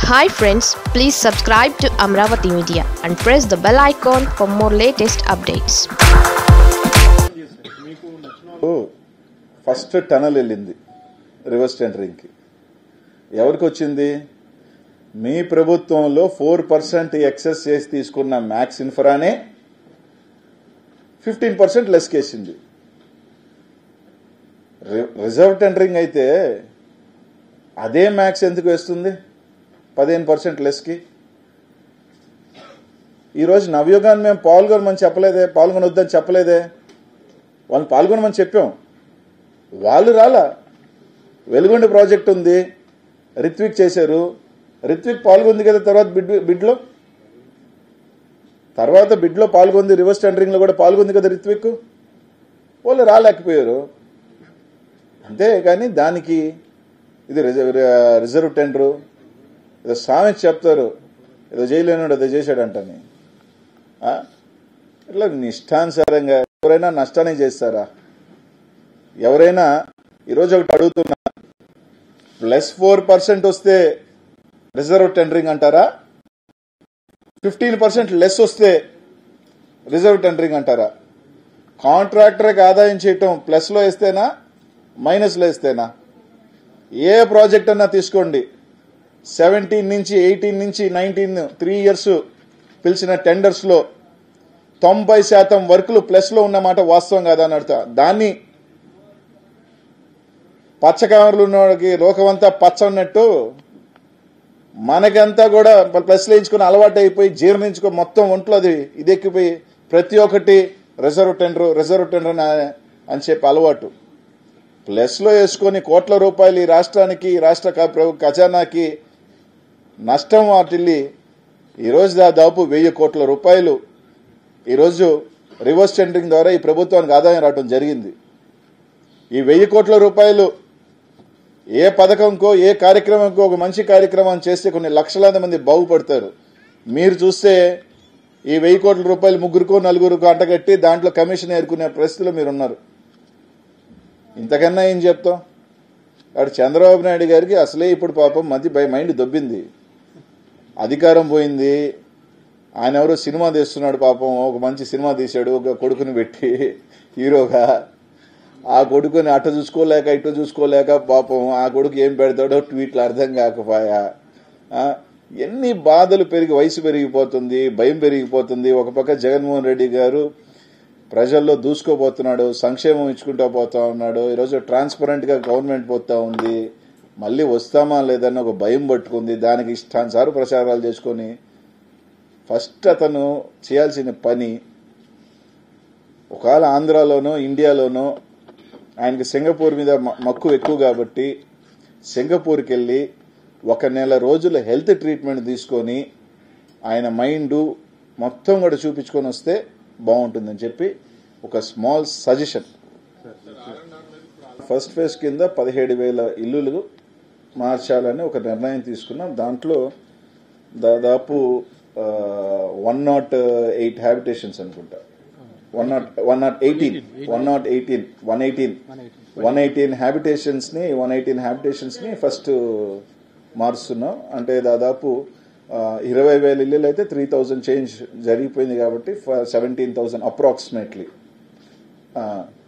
Hi friends please subscribe to Amaravati media and press the bell icon for more latest updates first tunnel వెళ్ళింది reverse టెండరింగ్కి ఎవరికి వచ్చింది మీ ప్రభుత్వంలో ఫోర్ పర్సెంట్ ఎక్సెస్ చేసి తీసుకున్న మ్యాక్స్ ఇన్ఫ్రానే ఫిఫ్టీన్ పర్సెంట్ లెస్ కేసింది రి- రిజర్వ్ టెండరింగ్ అయితే అదే మ్యాక్స్ ఎందుకు వేస్తుంది పదిహేను పర్సెంట్ లెస్కి ఈరోజు నవయుగాన్ని మేము పాల్గొనమని చెప్పలేదే పాల్గొనొద్దని చెప్పలేదే వాళ్ళు పాల్గొనమని చెప్పాం వాళ్ళు రాలా వెలుగొండ ప్రాజెక్ట్ ఉంది రిత్విక్ చేశారు రిత్విక్ పాల్గొంది కదా తర్వాత బిడ్ బిడ్లో తర్వాత బిడ్లో పాల్గొంది రివర్స్ టెండరింగ్లో కూడా పాల్గొంది కదా రిత్విక్ వాళ్ళు రాలేకపోయారు అంతే కానీ దానికి ఇది రిజర్వ్ రిజర్వ్ టెండరు ఏదో సామెత చెప్తారు ఏదో జైలేనాడు ఏదో చేశాడంటని ఆ? ఇట్లా నిష్టానుసారంగా ఎవరైనా నష్టాన్ని చేస్తారా ఎవరైనా ఈరోజు ఒకటి అడుగుతున్నా ప్లస్ ఫోర్ పర్సెంట్ వస్తే రిజర్వ్ టెండరింగ్ అంటారా ఫిఫ్టీన్ పర్సెంట్ లెస్ వస్తే రిజర్వ్ టెండరింగ్ అంటారా కాంట్రాక్టర్కి ఆదాయం చేయటం ప్లస్లో వేస్తేనా మైనస్లో వేస్తేనా ఏ ప్రాజెక్ట్ అన్నా తీసుకోండి సెవెంటీన్ నుంచి ఎయిటీన్ నుంచి నైన్టీన్ త్రీ ఇయర్స్ పిలిచిన టెండర్స్లో తొంభై శాతం వర్కులు ప్లస్లో ఉన్నమాట వాస్తవం కాదా అని అడుగుతా దాన్ని పచ్చకామర్లు ఉన్నవాడికి లోకమంతా పచ్చ ఉన్నట్టు మనకంతా కూడా ప్లస్ వేయించుకుని అలవాటు అయిపోయి జీర్ణించుకో మొత్తం ఒంట్లో అది ఇదెక్కిపోయి ప్రతి ఒక్కటి రిజర్వ్ టెండర్ రిజర్వ్ టెండర్ అని- అని చెప్పి అలవాటు ప్లస్లో వేసుకొని కోట్ల రూపాయలు ఈ రాష్ట్రానికి ఈ రాష్ట్ర క- ప్రభు ఖజానాకి నష్టం వాటిల్లి ఈరోజు దాదాపు వెయ్యి కోట్ల రూపాయలు ఈరోజు రివర్స్ టెండరింగ్ ద్వారా ఈ ప్రభుత్వానికి ఆదాయం రావడం జరిగింది ఈ వెయ్యి కోట్ల రూపాయలు ఏ పథకంకో ఏ కార్యక్రమంకో ఒక మంచి కార్యక్రమం చేస్తే కొన్ని లక్షలాది మంది బాగుపడతారు మీరు చూస్తే ఈ వెయ్యి కోట్ల రూపాయలు ముగ్గురుకో నలుగురుకో అంటగట్టి దాంట్లో కమిషన్ ఏరుకునే పరిస్థితిలో మీరు ఉన్నారు ఇంతకన్నా ఏం చెప్తాం అటు చంద్రబాబు నాయుడు గారికి అసలే ఇప్పుడు పాపం మధ్య బై మైండ్ దొబ్బింది అధికారం పోయింది ఆయన ఎవరో సినిమా తీస్తున్నాడు పాపం ఒక మంచి సినిమా తీశాడు ఒక కొడుకుని పెట్టి హీరోగా ఆ కొడుకుని అటు చూసుకోలేక ఇటు చూసుకోలేక పాపం ఆ కొడుకు ఏం పెడతాడో ట్వీట్లు అర్థం కాకపోయా ఆ, ఎన్ని బాధలు పెరిగి వయసు పెరిగిపోతుంది భయం పెరిగిపోతుంది ఒక పక్క జగన్మోహన్ రెడ్డి గారు ప్రజల్లో దూసుకోబోతున్నాడు సంక్షేమం ఇచ్చుకుంటూ పోతా ఉన్నాడు ఈరోజు ట్రాన్స్పరెంట్ గా గవర్నమెంట్ పోతా ఉంది మళ్ళీ వస్తామా లేదన్న ఒక భయం పట్టుకుంది దానికి ఇష్టానుసారు ప్రచారాలు చేసుకొని ఫస్ట్ అతను చేయాల్సిన పని ఒకవేళ ఆంధ్రాలోనో ఇండియాలోనో ఆయనకి సింగపూర్ మీద మ- మక్కువ ఎక్కువ కాబట్టి సింగపూర్కి వెళ్ళి ఒక నెల రోజుల హెల్త్ ట్రీట్మెంట్ తీసుకొని ఆయన మైండ్ మొత్తం కూడా చూపించుకొని వస్తే బాగుంటుందని చెప్పి ఒక స్మాల్ సజెషన్ ఫస్ట్ ఫేజ్ కింద పదిహేడు వేల ఇల్లులు మార్చాలని ఒక నిర్ణయం తీసుకున్నాం దాంట్లో దాదాపు వన్ నాట్ ఎయిట్ హ్యాబిటేషన్స్ అనుకుంటా one not one not eighteen one not eighteen one eighteen one eighteen habitations ని వన్ ఎయిటీన్ హ్యాబిటేషన్స్ ని ఫస్ట్ మారుస్తున్నాం అంటే దాదాపు ఆ, ఇరవై వేల ఇల్లులు అయితే త్రీ థౌజండ్ చేంజ్ జరిగిపోయింది కాబట్టి సెవెంటీన్ థౌసండ్ అప్రాక్సిమేట్లీ